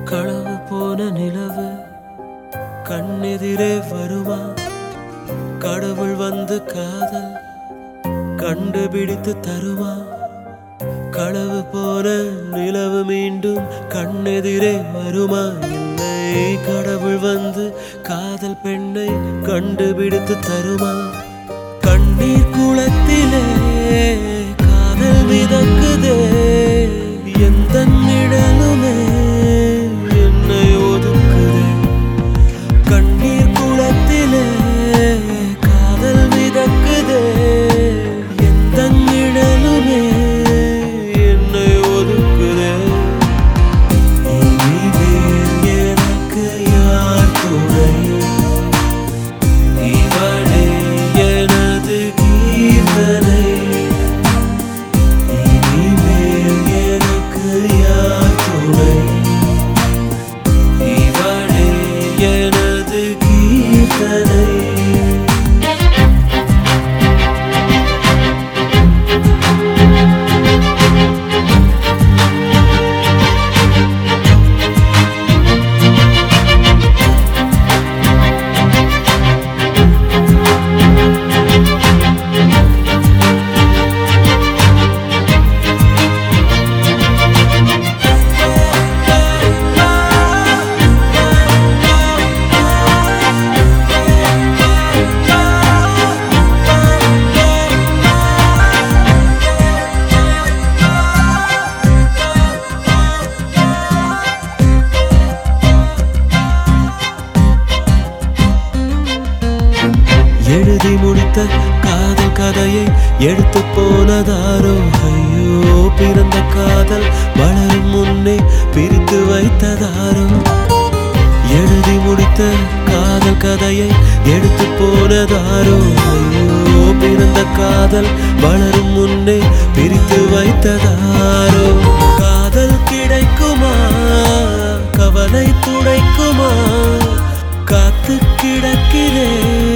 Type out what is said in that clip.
களவு போன நிலவு கண்ணெதிரே வருமா கடவுள் வந்து காதல் கண்டுபிடித்து தருமா களவு போன நிலவு மீண்டும் கண்ணெதிரே வருமா இல்லை கடவுள் வந்து காதல் பெண்ணை கண்டுபிடித்து தருமா கண்ணீர் குளத்திலே காதல் மிதக்குதே எந்த நிழலுமே என்னை ஒதுக்குதே கண்ணீர் குளத்திலே காதல் மிதக்குதே எந்த நிழலுமே என்னை ஒதுக்குதே இனிமேல் எனக்கு யார் துணை இவளே எனது கீர்த்தனை இனிமேல் எனக்கு யார் துணை இவளே எனது கீர்த்தனை எழுதி முடித்த காதல் கதையை எடுத்து போனதாரோ ஐயோ பிறந்த காதல் வளரும் முன்னே பிரித்து வைத்ததாரோ எழுதி முடித்த காதல் கதையை எடுத்து போனதாரோ ஐயோ பிறந்த காதல் வளரும் முன்னே பிரித்து வைத்ததாரோ காதல் கிடைக்குமா கவலை துடைக்குமா காத்து கிடக்கிறேன்